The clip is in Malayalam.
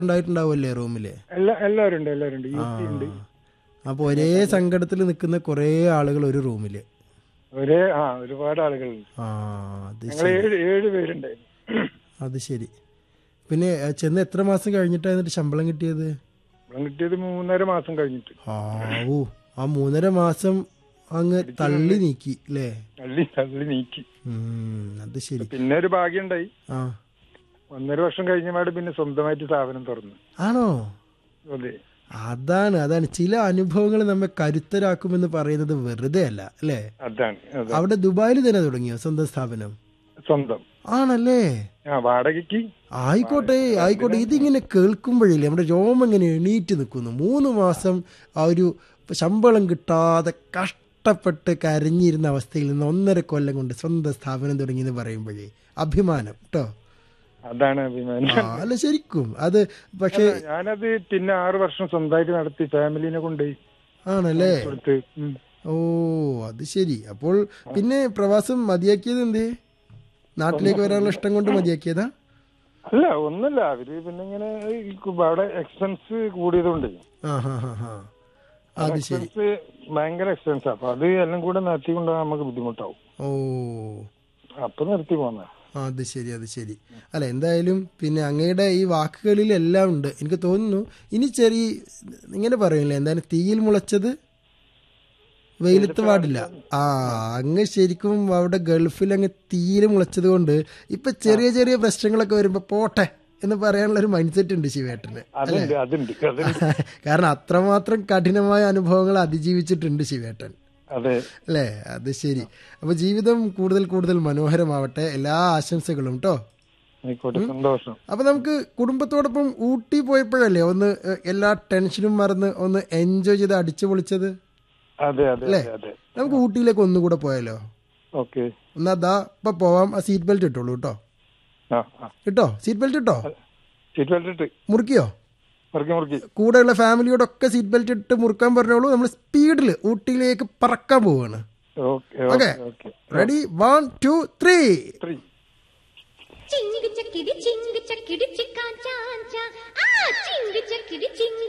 ഉണ്ടായിട്ടുണ്ടാവുമല്ലേ റൂമില് എല്ലാ എല്ലാവരും ഉണ്ട് എല്ലാവരും ഉണ്ട് യു പി ഉണ്ട് അപ്പൊ ഒരേ സങ്കടത്തിൽ നിൽക്കുന്ന കുറേ ആളുകൾ ഒരു റൂമില് ഒരേ ആ ഒരുപാട് ആളുകളുണ്ട് ആ അത് ഞങ്ങൾ ശരി ഏഴ് ഏഴ് പേരുണ്ടായിരുന്നു അത് ശരി പിന്നെ ഏ, ചെന്ന് എത്ര മാസം കഴിഞ്ഞിട്ടാണ് എന്നിട്ട് ശമ്പളം കിട്ടിയത് ശമ്പളം കിട്ടിയത് മൂന്നര മാസം കഴിഞ്ഞിട്ട് ആവൂ ആ മൂന്നര മാസം അങ്ങ് തള്ളി നീക്കി അല്ലേ തള്ളി തള്ളി നീക്കി ഉം, അത് ശരി പിന്നെ ഒരു ഭാഗ്യം ഉണ്ടായി ആ ഒന്നര വർഷം കഴിഞ്ഞപാട് പിന്നെ സ്വന്തമായിട്ട് സ്ഥാപനം തുറന്നു ആണോ അതെ അതാണ് അതാണ് ചില അനുഭവങ്ങൾ നമ്മെ കരുത്തരാക്കുമെന്ന് പറയുന്നത് വെറുതെ അല്ല അല്ലേ അതാണ് അതെ അവിടെ ദുബായിൽ തന്നെ തുടങ്ങിയോ സ്വന്തം സ്ഥാപനം സ്വന്തം ആണല്ലേ ആ വാടകയ്ക്ക് ആയിക്കോട്ടെ ആയിക്കോട്ടെ ഇതിങ്ങനെ കേൾക്കുമ്പോഴില്ലേ നമ്മുടെ രോമം ഇങ്ങനെ എണീറ്റ് നിൽക്കുന്നു മൂന്ന് മാസം ആ ഒരു ശമ്പളം കിട്ടാതെ കഷ്ടപ്പെട്ട് കരഞ്ഞിരുന്ന അവസ്ഥയിൽ നിന്ന് ഒന്നര കൊല്ലം കൊണ്ട് സ്വന്തം സ്ഥാപനം തുടങ്ങി എന്ന് പറയുമ്പോഴേ അഭിമാനം കേട്ടോ അതാണ് അഭിമാനം ആ അല്ല ശരിക്കും അത് പക്ഷേ ഞാനത് പിന്നെ ആറു വർഷം സ്വന്തമായിട്ട് നടത്തി ഫാമിലിനെ കൊണ്ടുപോയി ആണല്ലേ കൊടുത്ത് ഉം. ഓ അത് ശരി അപ്പോൾ പിന്നെ പ്രവാസം മതിയാക്കിയത് എന്തേ നാട്ടിലേക്ക് വരാനുള്ള ഇഷ്ടം കൊണ്ട് മതിയാക്കിയതാ അല്ല ഒന്നുമില്ല അവര് പിന്നെ ഇങ്ങനെ ഈ കു- അവിടെ എക്സ്പെൻസ് കൂടിയതുകൊണ്ട് ആ ഹാ ഹാ ഹാ അത് ശരി എക്സ്പെൻസ് ഭയങ്കര എക്സ്പെൻസ് അപ്പൊ അത് എല്ലാം കൂടെ നിർത്തി കൊണ്ടുപോകാൻ നമുക്ക് ബുദ്ധിമുട്ടാവും ഓ അപ്പൊ നിർത്തി പോന്ന ആ, അത് ശരി അത് ശരി അല്ല എന്തായാലും പിന്നെ അങ്ങയുടെ ഈ വാക്കുകളിലെല്ലാം ഉണ്ട് എനിക്ക് തോന്നുന്നു ഇനി ചെറിയ ഇങ്ങനെ പറയില്ലേ എന്തായാലും തീയിൽ മുളച്ചത് വെയിലത്ത് പാടില്ല ആ അങ്ങ് ശരിക്കും അവിടെ ഗൾഫിൽ അങ്ങ് തീയിൽ മുളച്ചത് കൊണ്ട് ഇപ്പൊ ചെറിയ ചെറിയ പ്രശ്നങ്ങളൊക്കെ വരുമ്പോ പോട്ടെ എന്ന് പറയാനുള്ള ഒരു മൈൻഡ് സെറ്റ് ഉണ്ട് ശിവേട്ടന് അതുണ്ട് അതുണ്ട് അതുണ്ട് കാരണം അത്രമാത്രം കഠിനമായ അനുഭവങ്ങൾ അതിജീവിച്ചിട്ടുണ്ട് ശിവേട്ടൻ അതെ അല്ലേ അത് ശരി അപ്പൊ ജീവിതം കൂടുതൽ കൂടുതൽ മനോഹരമാവട്ടെ എല്ലാ ആശംസകളും കേട്ടോ ആയിക്കോട്ടെ സന്തോഷം അപ്പൊ നമുക്ക് കുടുംബത്തോടൊപ്പം ഊട്ടി പോയപ്പോഴല്ലേ ഒന്ന് എ, എല്ലാ ടെൻഷനും മറന്ന് ഒന്ന് എൻജോയ് ചെയ്ത് അടിച്ചു പൊളിച്ചത് അതെ അതെ അല്ലേ? അതെ അതെ നമുക്ക് ഊട്ടിയിലേക്ക് ഒന്നുകൂടെ പോയാലോ ഓക്കെ എന്നാ ദാ ഇപ്പൊ പോവാം ആ സീറ്റ് ബെൽറ്റ് ഇട്ടോളൂ കേട്ടോ ആ ആ ഇട്ടോ സീറ്റ് ബെൽറ്റ് ഇട്ടോ സീറ്റ് ബെൽറ്റ് ഇട്ട് മുറുക്കിയോ മുറുക്കി മുറുക്കി കൂടെയുള്ള ഫാമിലിയോടൊക്കെ സീറ്റ് ബെൽറ്റ് ഇട്ട് മുറുക്കാൻ പറഞ്ഞോളൂ നമ്മൾ സ്പീഡിൽ ഊട്ടിയിലേക്ക് പറക്കാൻ പോവാണ് okay okay okay okay ready one two three three ചിങ്ക് ചക്കിടി ചിങ്ക് ചക്കിടി ചിക്കാ ചാഞ്ചാ ആ ചിങ്ക് ചക്കിടി ചിങ്ക്